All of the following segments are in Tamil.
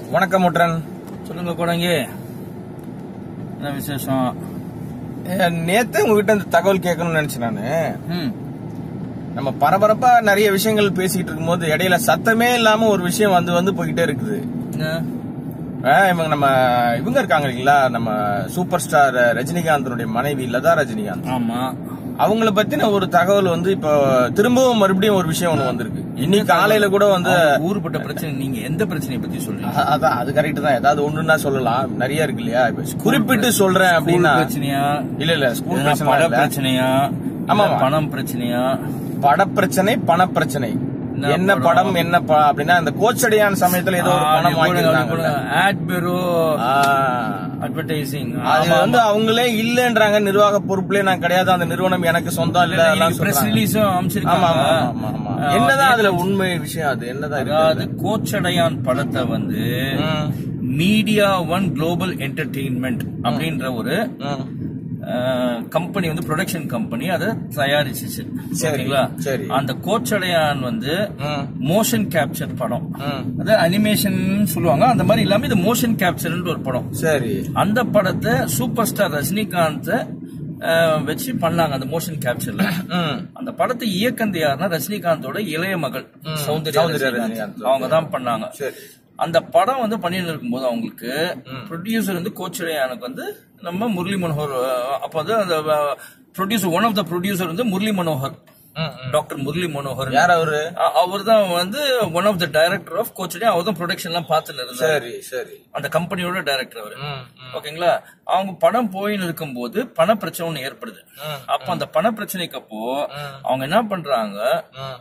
வணக்கம் முட்ரன் சொல்லுங்க கூடங்க என்ன விசேஷம் அஹ், நேத்து உங்ககிட்ட இந்த தகவல் கேட்கணும்னு நினைச்சேன் நானு ம் நம்ம பரபரப்பா நிறைய விஷயங்கள் பேசிட்டு இருக்கும்போது இடையில சத்தமே இல்லாம ஒரு விஷயம் வந்து வந்து போய்கிட்டே இருக்குது என்ன? அஹ், இவங்க நம்ம இவங்க இருக்காங்க இல்லைங்களா நம்ம சூப்பர் ஸ்டார் ரஜினிகாந்தனுடைய மனைவி லதா ரஜினிகாந்த் ஆமா அவங்கள பத்தின ஒரு தகவல் வந்து இப்போ திரும்பவும் மறுபடியும் ஒரு விஷயம் ஒண்ணு வந்திருக்கு இன்னைக்கு காலையில கூட வந்து அவங்க ஊருப்பட்ட பிரச்சனை நீங்க எந்த பிரச்சனையை பத்தி சொல்றீங்க அ- அதான் அது கரெக்ட் தான் ஏதாவது ஒண்ணுன்னா சொல்லலாம் நிறைய இருக்கு இல்லையா இப்ப குறிப்பிட்டு சொல்றேன் அப்படின்னா ஸ்கூல் பிரச்சனையா இல்ல இல்ல ஸ்கூல் இல்லைன்னா பிரச்சனை பட இல்ல. பிரச்சனையா ஆமா, இல்ல ஆமா. பணம் பிரச்சனையா பட பிரச்சனை பண பிரச்சனை என்ன என்ன படம்? படம் என்ன ப- அப்படின்னா இந்த கோச்சடியான் சமயத்துல ஏதோ ஒரு படம் வாங்கியிருந்தாங்க ஆட் பெரோ அட்வர்டைசிங் அது வந்து அவங்களே இல்லன்றாங்க நிர்வாக பொறுப்புலே நான் கிடையாது அந்த நிறுவனம் எனக்கு சொந்தம் இல்ல எல்லாம் பிரஸ் சொல்றாங்க. ரிலீஸும் ஆமா அமைச்சிருக்காங்க ஆமா ஆமா ஆமா என்னதான் அதுல உண்மை விஷயம் அது என்னதான் அதாவது இருக்கு கோச்சடையான் படத்தை வந்து ம், மீடியா ஒன் குளோபல் என்டர்டெயின்மெண்ட் அப்படின்ற ஒரு ம். கம்பெனி வந்து ப்ரொடக்ஷன் கம்பெனி அதை தயாரிச்சிச்சு சரி, சரிங்களா சரி. அந்த கோச்சடையான் வந்து ம், மோஷன் கேப்சர் படம் ம். அது அனிமேஷன் சொல்லுவாங்க அந்த மாதிரி இல்லாம இது மோஷன் கேப்சர்னு ஒரு படம் சரி அந்த படத்தை சூப்பர் ஸ்டார் ரஜினிகாந்த் வச்சு பண்ணாங்க அந்த மோஷன் கேப்சர்ல ம், அந்த படத்தை இயக்கந்து யாருன்னா ரஜினிகாந்தோட இளைய மகள் சௌந்தர்யா சௌந்தர்யா ரஜினிகாந்த் ரஜினிகாந்த். அவங்க தான் பண்ணாங்க சரி அந்த படம் வந்து பண்ணிட்டு இருக்கும்போது அவங்களுக்கு ப்ரொடியூசர் வந்து கோச்சடையானுக்கு வந்து நம்ம முரளி மனோகர் அஹ், அப்போ வந்து அந்த producer one of the producer வந்து முரளி மனோகர் ம், ம். டாக்டர் முரளி மனோகர் யார் அவரு அவர் தான் வந்து one of the director of கோச்சடே அவர் தான் ப்ரொடக்ஷன் எல்லாம் பார்த்துட்டு இருந்தார் சரி சரி அந்த கம்பெனியோட டைரக்டர் அவர் ம், ம். ஓகேங்களா அவங்க படம் போயின்னு இருக்கும்போது பண பிரச்சனை ஒண்ணு ஏற்படுது ம், அப்ப அந்த பண பிரச்சனைக்கு அப்போ அவங்க என்ன பண்றாங்க ம்.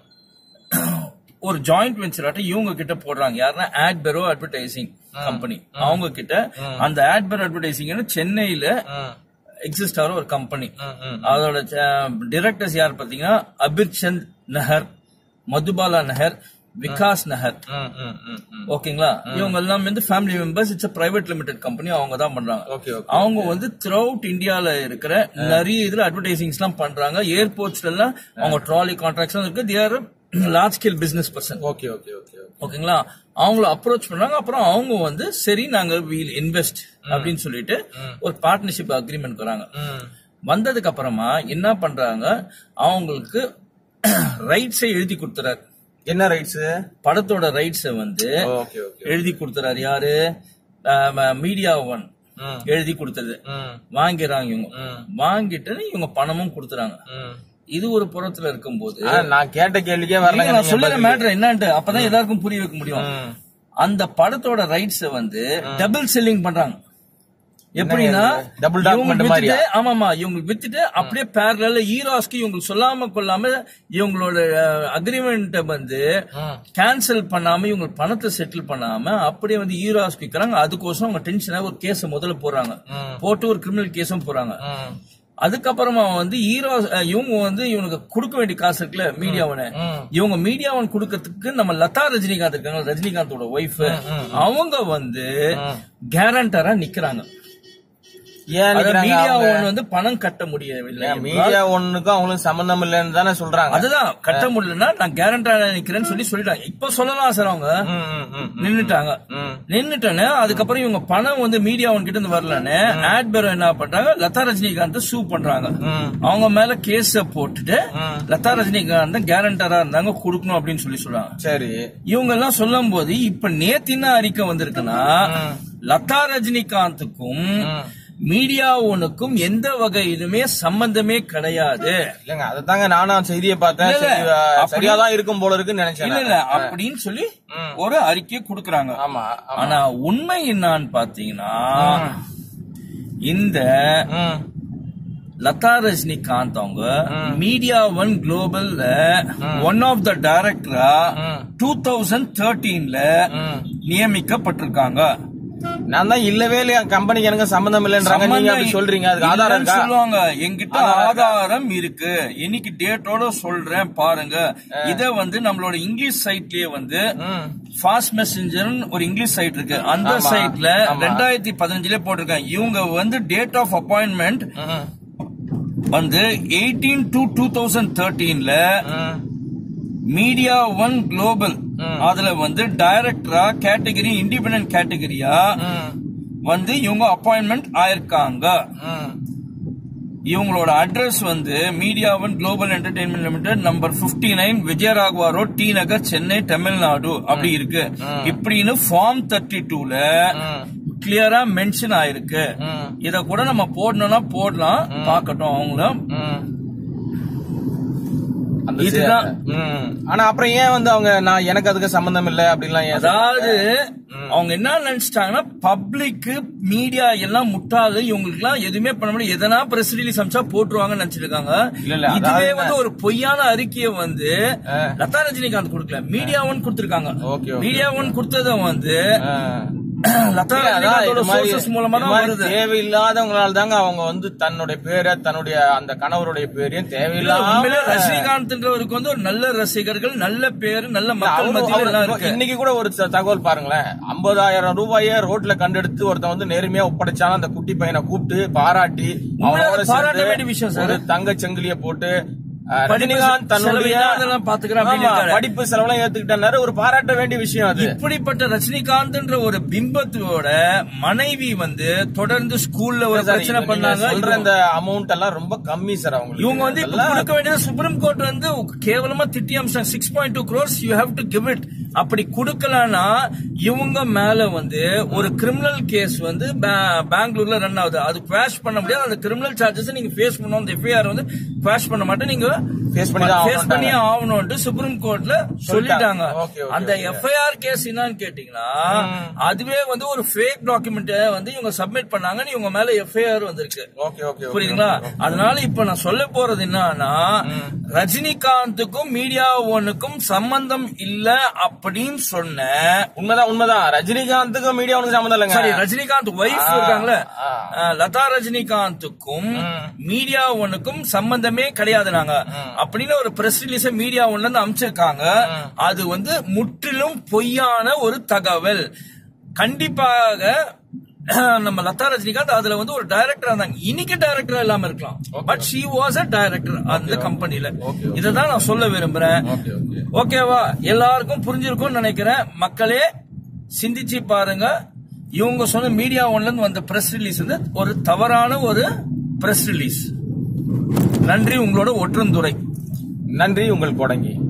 ஒரு ஜாயிண்ட் வெஞ்சர் ஆட்ட இவங்க கிட்ட போடுறாங்க யாருன்னா ஆட் பெரோ அட்வர்டைசிங் கம்பெனி அவங்க கிட்ட அந்த ஆட் பெரோ அட்வர்டைசிங் சென்னையில ம், எக்ஸிஸ்ட் ஆகிற ஒரு கம்பெனி ம், ம். அதோட டிரெக்டர்ஸ் யார் பாத்தீங்கன்னா அபிர் சந்த் நகர் மதுபாலா நகர் விகாஸ் நகர் ம், ம், ம், ம். ஓகேங்களா இவங்க எல்லாம் வந்து family members it's private limited company அவங்க தான் பண்றாங்க ஓகே ஓகே அவங்க வந்து த்ரூ அவுட் இந்தியால இருக்கிற நிறைய இதுல அட்வர்டைசிங்ஸ் எல்லாம் பண்றாங்க ஏர்போர்ட்ஸ்ல எல்லாம் அவங்க ட்ராலி கான்ட்ராக்ட்ஸ் இருக்கு their large scale business person okay okay okay okay ஓகேங்களா அவங்கள அப்ரோச் பண்றாங்க அப்புறம் அவங்க வந்து சரி நாங்க வீல் இன்வெஸ்ட் அப்படின்னு சொல்லிட்டு ஒரு பார்ட்னர்ஷிப் அக்ரிமெண்ட் வராங்க ம், வந்ததுக்கு அப்புறமா என்ன பண்றாங்க அவங்களுக்கு ரைட்ஸை எழுதி கொடுத்துறாரு என்ன ரைட்ஸ் படத்தோட ரைட்ஸை வந்து ஓகே ஓகே எழுதி கொடுத்துறாரு யாரு மீடியா ஒன் ம், எழுதி கொடுத்தது ம், வாங்கிறாங்க இவங்க ம், வாங்கிட்டு இவங்க பணமும் கொடுத்துறாங்க ம். இது ஒரு புறத்துல இருக்கும்போது ஆ, நான் கேட்ட கேள்விக்கே இல்ல, வரல நான் சொல்லுற மேட்டர் என்னன்ட்டு அப்பதான் எல்லாருக்கும் புரிய வைக்க முடியும் அந்த படத்தோட ரைட்ஸ் வந்து டபுள் செல்லிங் பண்றாங்க எப்படின்னா Double document இவங்களுக்கு மாதிரியா? வித்துட்டு ஆமாமா இவங்களுக்கு வித்துட்டு அப்படியே பேரல ஈராஸ்க்கு இவங்களுக்கு சொல்லாம கொள்ளாம இவங்களோட அக்ரிமெண்ட் வந்து கேன்சல் பண்ணாம இவங்க பணத்தை செட்டில் பண்ணாம அப்படியே வந்து ஈராஸ்க்கு விற்கிறாங்க அதுக்கோசரம் அவங்க டென்ஷனா ஒரு கேஸ் முதல்ல போடுறாங்க போட்டு ஒரு கிரிமினல் கேஸும் போறாங்க அதுக்கப்புறமா வந்து ஹீரோ இவங்க வந்து இவனுக்கு கொடுக்க வேண்டிய காசு இருக்குல்ல மீடியாவன இவங்க மீடியாவன் கொடுக்கறதுக்கு நம்ம லதா ரஜினிகாந்த் இருக்காங்க ரஜினிகாந்தோட ஒய்ஃப் அவங்க வந்து கேரண்டரா நிக்கிறாங்க ஏன் நிக்கிறாங்க மீடியா அவங்க? ஒன் வந்து பணம் கட்ட முடியவில்லை மீடியா ஒண்ணுக்கும் அவங்களும் சம்பந்தம் இல்லைன்னு தானே சொல்றாங்க அதுதான் கட்ட முடியலன்னா நான் கேரண்டரா நிக்கிறேன்னு சொல்லி சொல்லிட்டாங்க இப்ப சொல்லலாம் சார் அவங்க ம், ம், ம், நின்னுட்டாங்க ம். நின்னுட்டேன்னு அதுக்கப்புறம் இவங்க பணம் வந்து மீடியா ஒன் கிட்ட இருந்து வரலன்னு ஆட் பேரோ என்ன பண்றாங்க லதா ரஜினிகாந்த் சூ பண்றாங்க ம். அவங்க மேல கேஸ போட்டுட்டு ம். லதா ரஜினிகாந்த் கேரண்டரா இருந்தாங்க கொடுக்கணும் அப்படின்னு சொல்லி சொல்றாங்க சரி இவங்க எல்லாம் சொல்லும் போது இப்ப நேத்து என்ன அறிக்கை வந்திருக்குன்னா லதா ரஜினிகாந்துக்கும் மீடியா ஒனுக்கும் எந்த வகையிலுமே சம்பந்தமே கிடையாது இல்லங்க அததாங்க நானும் செய்தியை பார்த்தேன் இல்ல, சரி, இல்ல. அஹ், அப்படி- சரியாதான் இருக்கும் போல இருக்குன்னு நினைச்சேன் இல்ல நான். இல்ல அப்படின்னு சொல்லி ஒரு அறிக்கை கொடுக்கறாங்க ஆமா ஆமா. ஆனா உண்மை என்னன்னு பாத்தீங்கன்னா இந்த ம், லதா ரஜினிகாந்த் அவங்க மீடியா ஒன் குளோபல்ல ஒன் ஆஃப் த டைரக்டரா டூ தௌசண்ட் தேர்ட்டீன்ல நியமிக்கப்பட்டிருக்காங்க நான் தான் இல்லவே இல்லையா கம்பெனிக்கு எனக்கு சம்பந்தம் இல்லைன்றாங்க நீங்க அப்படி சொல்றீங்க அதுக்கு ஆதாரம் இல்லைன்னு இருக்கா சொல்லுவாங்க என்கிட்ட ஆதாரம் இருக்கு இன்னைக்கு டேட்டோட சொல்றேன் பாருங்க இத வந்து நம்மளோட இங்கிலீஷ் சைட்லயே வந்து ம், ஃபாஸ்ட் மெசஞ்சர் ஒரு இங்கிலீஷ் சைட் இருக்கு அந்த ஆமா, சைட்ல ஆமா. ரெண்டாயிரத்தி பதினஞ்சுல போட்டிருக்காங்க இவங்க வந்து டேட் ஆஃப் அப்பாயின்மெண்ட் ம், வந்து எயிட்டீன் டு டூ தௌசண்ட் தேர்ட்டீன்ல ம், மீடியா ஒன் குளோபல் ம். அதுல வந்து டைரக்டரா கேட்டகரி இண்டிபெண்டன்ட் கேட்டகரியா ம், வந்து இவங்க அப்பாயின்மெண்ட் ஆயிருக்காங்க ம். இவங்களோட அட்ரஸ் வந்து media one global entertainment limited number 59 nine Vijayaraghava road T Nagar Chennai Tamil Nadu அப்படி இருக்கு இப்படின்னு ஃபார்ம் தேர்ட்டி டூல ம். கிளியரா மென்ஷன் ஆயிருக்கு ம். இத கூட நம்ம போடணும்னா போடலாம் பார்க்கட்டும் அவங்களும் ம். அந்த இதுதான். சே- ம். ஆனா அப்புறம் ஏன் வந்து அவங்க நான் எனக்கு அதுக்கு சம்பந்தம் இல்ல அப்படின்லாம் ஏன் அதாவது அவங்க என்ன நினைச்சிட்டாங்கன்னா பப்ளிக் மீடியா எல்லாம் முட்டாது இவங்களுக்கு எல்லாம் எதுவுமே பண்ண முடியும் எதனா பிரஸ் ரிலீஸ் அமிச்சா போட்டுருவாங்கன்னு நினைச்சிட்டு இருக்காங்க இல்ல, இல்ல, இதுவே அதாவது- வந்து ஒரு பொய்யான அறிக்கையை வந்து லதா ரஜினிகாந்த் கொடுக்கல மீடியா ஒன் கொடுத்திருக்காங்க ஓகே, ஓகே. மீடியா ஒன் கொடுத்தத வந்து ஆ. லதா இல்ல, அதான் ரஜினிகாந்தோட இது மாதிரி- சோர்சஸ் மூலமா இது தான் மாதிரி வருது தேவையில்லாதவங்களால தாங்க அவங்க வந்து தன்னுடைய பேரை தன்னுடைய அந்த கணவருடைய பேரையும் இல்ல, தேவையில்லாம உண்மையிலே ரஜினிகாந்த்ன்றவருக்கு வந்து ஒரு நல்ல ரசிகர்கள் நல்ல பேரு நல்ல மக்கள் அவரு- மத்தியில அவரு- எல்லாம் இருக்கு இன்னைக்கு கூட ஒரு த- தகவல் பாருங்களேன் ஐம்பதாயிரம் ரூபாய ரோட்ல கண்டெடுத்து ஒருத்தன் வந்து நேர்மையா ஒப்படைச்சாலும் அந்த குட்டி பையனை கூப்பிட்டு பாராட்டி உண்மையிலே அவனோட அது பாராட்ட சேர்ந்து வேண்டிய விஷயம் சார். ஒரு தங்க செங்கிலிய போட்டு அஹ், படிப்பு ரஜினிகாந்த் தன்னுடைய செலவு அதெல்லாம் பாத்துக்கிறேன் அப்படின்னு ஆமா, இருக்காரு. படிப்பு செலவெல்லாம் ஏத்துக்கிட்டாரு ஒரு பாராட்ட வேண்டிய விஷயம் அது இப்படிப்பட்ட ரஜினிகாந்த்ன்ற ஒரு பிம்பத்தோட மனைவி வந்து தொடர்ந்து ஸ்கூல்ல ஒரு சார், பிரச்சனை நீங்க பண்ணாங்க சொல்ற இந்த அமௌண்ட் எல்லாம் ரொம்ப கம்மி சார் அவங்களுக்கு இவங்க வந்து இப்ப அதெல்லாம் கொடுக்க வேண்டியது சுப்ரீம் கோர்ட் வந்து கேவலமா திட்டி அம்சம் six point two crores you have to give it அப்படி கொடுக்கலன்னா இவங்க மேல வந்து ஒரு கிரிமினல் கேஸ் வந்து பே- பெங்களூர்ல ரன் ஆகுது அது குவாஷ் பண்ண முடியாது அந்த கிரிமினல் சார்ஜஸ் நீங்க ஃபேஸ் பண்ணணும் அந்த எஃப்ஐஆர் வந்து குவாஷ் பண்ண மாட்டேன் நீங்க Face பண்ணி தான் ஃபேஸ் பண்ணி ஆகணும்னு சுப்ரீம் கோர்ட்ல சொல்லிட்டாங்க Okay, okay, அந்த எஃப்ஐஆர் கேஸ் என்னன்னு கேட்டீங்கன்னா அதுவே வந்து ஒரு ஃபேக் டாக்குமெண்ட் வந்து இவங்க சப்மிட் பண்ணாங்கன்னு இவங்க மேல எஃப்ஐஆர் வந்திருக்கு ஓகே ஓகே புரியுதுங்களா அதனால இப்ப நான் சொல்ல போறது என்னன்னா ரஜினிகாந்துக்கும் மீடியா ஒன்னுக்கும் சம்பந்தம் இல்ல அப்படின்னு சொன்ன உண்மைதான் உண்மைதான் ரஜினிகாந்துக்கும் மீடியா ஒன்றும் சம்மந்தம் இல்லைங்க சாரி ரஜினிகாந்த் ஒய்ஃப் ஆ, இருக்காங்களே ஆ. அஹ், லதா ரஜினிகாந்துக்கும் மீடியா ஒன்னுக்கும் சம்பந்தமே கிடையாது நாங்க அப்படின்னு ஒரு பிரஸ் ரிலீஸ மீடியா ஒன்ல இருந்து அமைச்சிருக்காங்க அது வந்து முற்றிலும் பொய்யான ஒரு தகவல் கண்டிப்பாக நம்ம லதா ரஜினிகாந்த் அதுல வந்து ஒரு டைரக்டர் இருந்தாங்க இன்னைக்கு டைரக்டர் இல்லாம இருக்கலாம் but she was a director அந்த கம்பெனில இததான் நான் சொல்ல விரும்புறேன் ஓகே ஓகே ஓகேவா எல்லாருக்கும் புரிஞ்சிருக்கும்னு நினைக்கிறேன் மக்களே சிந்திச்சு பாருங்க இவங்க சொன்ன மீடியா ஒன்ல இருந்து வந்த பிரஸ் ரிலீஸ் வந்து ஒரு தவறான ஒரு பிரஸ் ரிலீஸ் நன்றி உங்களோட ஒற்றந்துரை நன்றி உங்கள் கொடங்கி